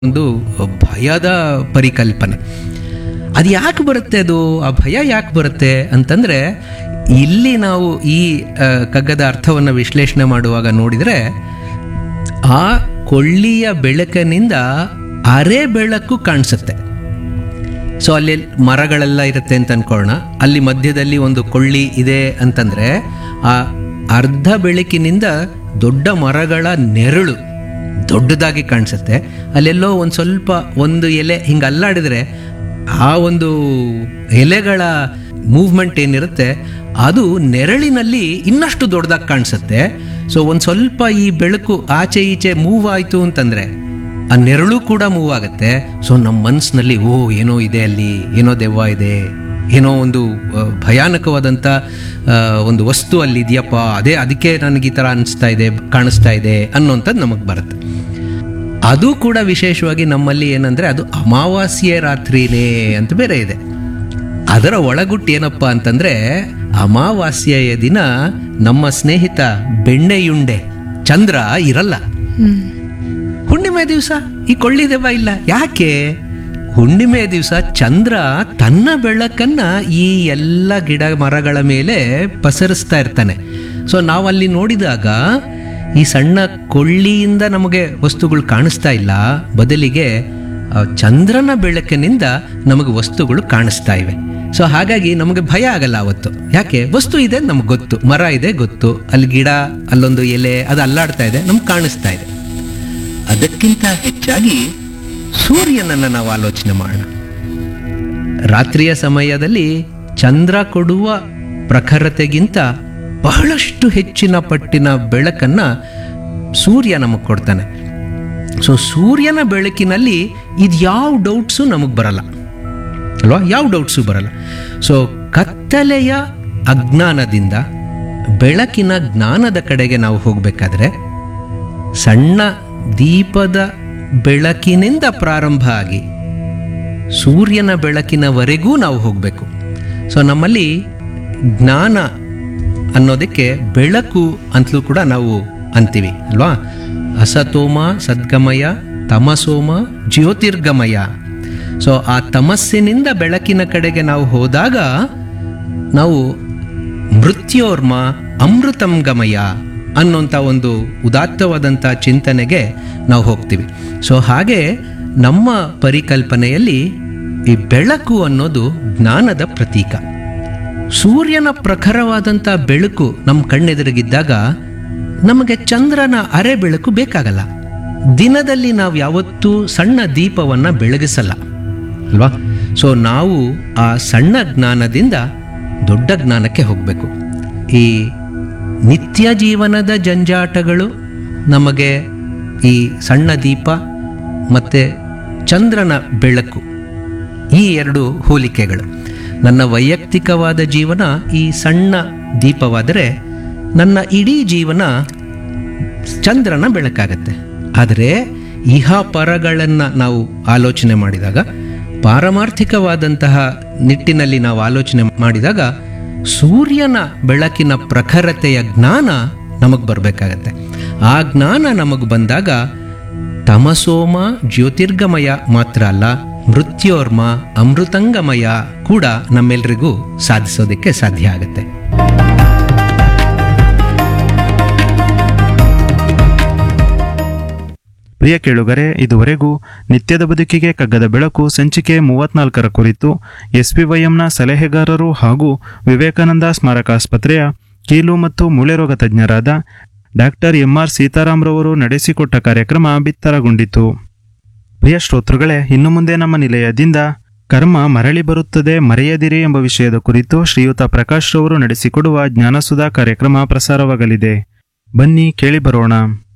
ಒಂದು ಭಯದ ಪರಿಕಲ್ಪನೆ ಅದು ಯಾಕೆ ಬರುತ್ತೆ ಅದು ಆ ಭಯ ಯಾಕೆ ಬರುತ್ತೆ ಅಂತಂದ್ರೆ ಇಲ್ಲಿ ನಾವು ಈ ಆ, ಕಗ್ಗದ ಅರ್ಥವನ್ನು ವಿಶ್ಲೇಷಣೆ ಮಾಡುವಾಗ ನೋಡಿದರೆ ಆ ಕೊಳ್ಳಿಯ ಬೆಳಕಿನಿಂದ ಅರೆ ಬೆಳಕು ಕಾಣಿಸುತ್ತೆ ಸೊ ಅಲ್ಲಿ ಮರಗಳೆಲ್ಲ ಇರುತ್ತೆ ಅಂತ ಅನ್ಕೊಳ್ಳೋಣ ಅಲ್ಲಿ ಮಧ್ಯದಲ್ಲಿ ಒಂದು ಕೊಳ್ಳಿ ಇದೆ ಅಂತಂದ್ರೆ ಆ ಅರ್ಧ ಬೆಳಕಿನಿಂದ ದೊಡ್ಡ ಮರಗಳ ನೆರಳು ದೊಡ್ಡದಾಗಿ ಕಾಣಿಸುತ್ತೆ ಅಲ್ಲೆಲ್ಲೋ ಒಂದು ಸ್ವಲ್ಪ ಒಂದು ಎಲೆ ಹಿಂಗೆ ಅಲ್ಲಾಡಿದ್ರೆ ಆ ಒಂದು ಎಲೆಗಳ ಮೂವ್ಮೆಂಟ್ ಏನಿರುತ್ತೆ ಅದು ನೆರಳಿನಲ್ಲಿ ಇನ್ನಷ್ಟು ದೊಡ್ಡದಾಗಿ ಕಾಣಿಸುತ್ತೆ ಸೊ ಒಂದು ಸ್ವಲ್ಪ ಈ ಬೆಳಕು ಆಚೆ ಈಚೆ ಮೂವ್ ಆಯಿತು ಅಂತಂದ್ರೆ ಆ ನೆರಳು ಕೂಡ ಮೂವ್ ಆಗುತ್ತೆ ಸೊ ನಮ್ಮ ಮನಸ್ಸಿನಲ್ಲಿ ಓ ಏನೋ ಇದೆ ಅಲ್ಲಿ ಏನೋ ದೆವ್ವ ಇದೆ ಏನೋ ಒಂದು ಆ, ಭಯಾನಕವಾದಂಥ ಆ, ಒಂದು ವಸ್ತು ಅಲ್ಲಿ ಇದೆಯಪ್ಪ ಅದೇ ಅದಕ್ಕೆ ನನಗೆ ಈ ಥರ ಅನಿಸ್ತಾ ಇದೆ ಕಾಣಿಸ್ತಾ ಇದೆ ಅನ್ನೋಂಥದ್ದು ನಮಗೆ ಬರುತ್ತೆ ಅದು ಕೂಡ ವಿಶೇಷವಾಗಿ ನಮ್ಮಲ್ಲಿ ಏನಂದರೆ ಅದು ಅಮಾವಾಸ್ಯೆ ರಾತ್ರಿನೇ ಅಂತ ಬೇರೆ ಇದೆ ಅದರ ಒಳಗುಟ್ಟು ಏನಪ್ಪ ಅಂತಂದ್ರೆ ಅಮಾವಾಸ್ಯೆಯ ದಿನ ನಮ್ಮ ಸ್ನೇಹಿತ ಬೆಣ್ಣೆಯುಂಡೆ ಚಂದ್ರ ಇರಲ್ಲ ಹುಣ್ಣಿಮೆ ದಿವಸ ಈ ಕೊಳ್ಳಿ ದೆವ್ವ ಇಲ್ಲ ಯಾಕೆ ಹುಣ್ಣಿಮೆ ದಿವಸ ಚಂದ್ರ ತನ್ನ ಬೆಳಕನ್ನ ಈ ಎಲ್ಲ ಗಿಡ ಮರಗಳ ಮೇಲೆ ಪಸರಿಸ್ತಾ ಇರ್ತಾನೆ ಸೊ ನಾವಲ್ಲಿ ನೋಡಿದಾಗ ಈ ಸಣ್ಣ ಕೊಳ್ಳಿಯಿಂದ ನಮಗೆ ವಸ್ತುಗಳು ಕಾಣಿಸ್ತಾ ಇಲ್ಲ ಬದಲಿಗೆ ಆ ಚಂದ್ರನ ಬೆಳಕಿನಿಂದ ನಮಗೆ ವಸ್ತುಗಳು ಕಾಣಿಸ್ತಾ ಇವೆ ಸೊ ಹಾಗಾಗಿ ನಮಗೆ ಭಯ ಆಗಲ್ಲ ಅವತ್ತು ಯಾಕೆ ವಸ್ತು ಇದೆ ನಮ್ಗೆ ಗೊತ್ತು ಮರ ಇದೆ ಗೊತ್ತು ಅಲ್ಲಿ ಗಿಡ ಅಲ್ಲೊಂದು ಎಲೆ ಅದು ಅಲ್ಲಾಡ್ತಾ ಇದೆ ನಮ್ಗೆ ಕಾಣಿಸ್ತಾ ಇದೆ ಅದಕ್ಕಿಂತ ಹೆಚ್ಚಾಗಿ ಸೂರ್ಯನನ್ನು ನಾವು ಆಲೋಚನೆ ಮಾಡೋಣ ರಾತ್ರಿಯ ಸಮಯದಲ್ಲಿ ಚಂದ್ರ ಕೊಡುವ ಪ್ರಖರತೆಗಿಂತ ಬಹಳಷ್ಟು ಹೆಚ್ಚಿನ ಪಟ್ಟಿನ ಬೆಳಕನ್ನ ಸೂರ್ಯ ನಮಗೆ ಕೊಡ್ತಾನೆ ಸೊ ಸೂರ್ಯನ ಬೆಳಕಿನಲ್ಲಿ ಇದು ಯಾವ ಡೌಟ್ಸು ನಮಗೆ ಬರಲ್ಲ ಅಲ್ವಾ ಯಾವ ಡೌಟ್ಸು ಬರಲ್ಲ ಸೊ ಕತ್ತಲೆಯ ಅಜ್ಞಾನದಿಂದ ಬೆಳಕಿನ ಜ್ಞಾನದ ಕಡೆಗೆ ನಾವು ಹೋಗಬೇಕಾದ್ರೆ ಸಣ್ಣ ದೀಪದ ಬೆಳಕಿನಿಂದ ಪ್ರಾರಂಭ ಆಗಿ ಸೂರ್ಯನ ಬೆಳಕಿನವರೆಗೂ ನಾವು ಹೋಗಬೇಕು ಸೊ ನಮ್ಮಲ್ಲಿ ಜ್ಞಾನ ಅನ್ನೋದಕ್ಕೆ ಬೆಳಕು ಅಂತಲೂ ಕೂಡ ನಾವು ಅಂತೀವಿ ಅಲ್ವಾ ಅಸತೋಮ ಸದ್ಗಮಯ ತಮಸೋಮ ಜ್ಯೋತಿರ್ಗಮಯ ಸೊ ಆ ತಮಸ್ಸಿನಿಂದ ಬೆಳಕಿನ ಕಡೆಗೆ ನಾವು ಹೋದಾಗ ನಾವು ಮೃತ್ಯೋರ್ಮ ಅಮೃತಂ ಗಮಯ ಅನ್ನೋಂಥ ಒಂದು ಉದಾತ್ತವಾದಂಥ ಚಿಂತನೆಗೆ ನಾವು ಹೋಗ್ತೀವಿ ಸೊ ಹಾಗೆ ನಮ್ಮ ಪರಿಕಲ್ಪನೆಯಲ್ಲಿ ಈ ಬೆಳಕು ಅನ್ನೋದು ಜ್ಞಾನದ ಪ್ರತೀಕ ಸೂರ್ಯನ ಪ್ರಖರವಾದಂಥ ಬೆಳಕು ನಮ್ಮ ಕಣ್ಣೆದುರಿಗಿದ್ದಾಗ ನಮಗೆ ಚಂದ್ರನ ಅರೆ ಬೆಳಕು ಬೇಕಾಗಲ್ಲ ದಿನದಲ್ಲಿ ನಾವು ಯಾವತ್ತೂ ಸಣ್ಣ ದೀಪವನ್ನು ಬೆಳಗಿಸಲ್ಲ ಅಲ್ವಾ ಸೊ ನಾವು ಆ ಸಣ್ಣ ಜ್ಞಾನದಿಂದ ದೊಡ್ಡ ಜ್ಞಾನಕ್ಕೆ ಹೋಗಬೇಕು ಈ ನಿತ್ಯ ಜೀವನದ ಜಂಜಾಟಗಳು ನಮಗೆ ಈ ಸಣ್ಣ ದೀಪ ಮತ್ತು ಚಂದ್ರನ ಬೆಳಕು ಈ ಎರಡು ಹೋಲಿಕೆಗಳು ನನ್ನ ವೈಯಕ್ತಿಕವಾದ ಜೀವನ ಈ ಸಣ್ಣ ದೀಪವಾದರೆ ನನ್ನ ಇಡೀ ಜೀವನ ಚಂದ್ರನ ಬೆಳಕಾಗತ್ತೆ ಆದರೆ ಇಹ ಪರಗಳನ್ನು ನಾವು ಆಲೋಚನೆ ಮಾಡಿದಾಗ ಪಾರಮಾರ್ಥಿಕವಾದಂತಹ ನಿಟ್ಟಿನಲ್ಲಿ ನಾವು ಆಲೋಚನೆ ಮಾಡಿದಾಗ ಸೂರ್ಯನ ಬೆಳಕಿನ ಪ್ರಖರತೆಯ ಜ್ಞಾನ ನಮಗೆ ಬರಬೇಕಾಗತ್ತೆ ಆ ಜ್ಞಾನ ನಮಗೆ ಬಂದಾಗ ತಮಸೋಮ ಜ್ಯೋತಿರ್ಗಮಯ ಮಾತ್ರ ಅಲ್ಲ ಮೃತ್ಯೋರ್ಮ ಅಮೃತಂಗಮಯ ಕೂಡ ನಮ್ಮೆಲ್ರಿಗೂ ಸಾಧಿಸೋದಕ್ಕೆ ಸಾಧ್ಯ ಆಗುತ್ತೆ ಪ್ರಿಯ ಕೇಳುಗರೆ ಇದುವರೆಗೂ ನಿತ್ಯದ ಬದುಕಿಗೆ ಕಗ್ಗದ ಬೆಳಕು ಸಂಚಿಕೆ ಮೂವತ್ನಾಲ್ಕರ ಕುರಿತು ಎಸ್ಪಿವೈಎಂನ ಸಲಹೆಗಾರರು ಹಾಗೂ ವಿವೇಕಾನಂದ ಸ್ಮಾರಕಾಸ್ಪತ್ರೆಯ ಕೀಲು ಮತ್ತು ಮೂಳೆ ರೋಗ ತಜ್ಞರಾದ ಡಾಕ್ಟರ್ ಎಂಆರ್ ಸೀತಾರಾಮ್ರವರು ನಡೆಸಿಕೊಟ್ಟ ಕಾರ್ಯಕ್ರಮ ಬಿತ್ತರಗೊಂಡಿತು ಪ್ರಿಯ ಶ್ರೋತೃಗಳೇ ಇನ್ನು ಮುಂದೆ ನಮ್ಮ ನಿಲಯದಿಂದ ಕರ್ಮ ಮರಳಿ ಬರುತ್ತದೆ ಮರೆಯದಿರಿ ಎಂಬ ವಿಷಯದ ಕುರಿತು ಶ್ರೀಯುತ ಪ್ರಕಾಶ್ ರವರು ನಡೆಸಿಕೊಡುವ ಜ್ಞಾನಸುಧಾ ಕಾರ್ಯಕ್ರಮ ಪ್ರಸಾರವಾಗಲಿದೆ ಬನ್ನಿ ಕೇಳಿ ಬರೋಣ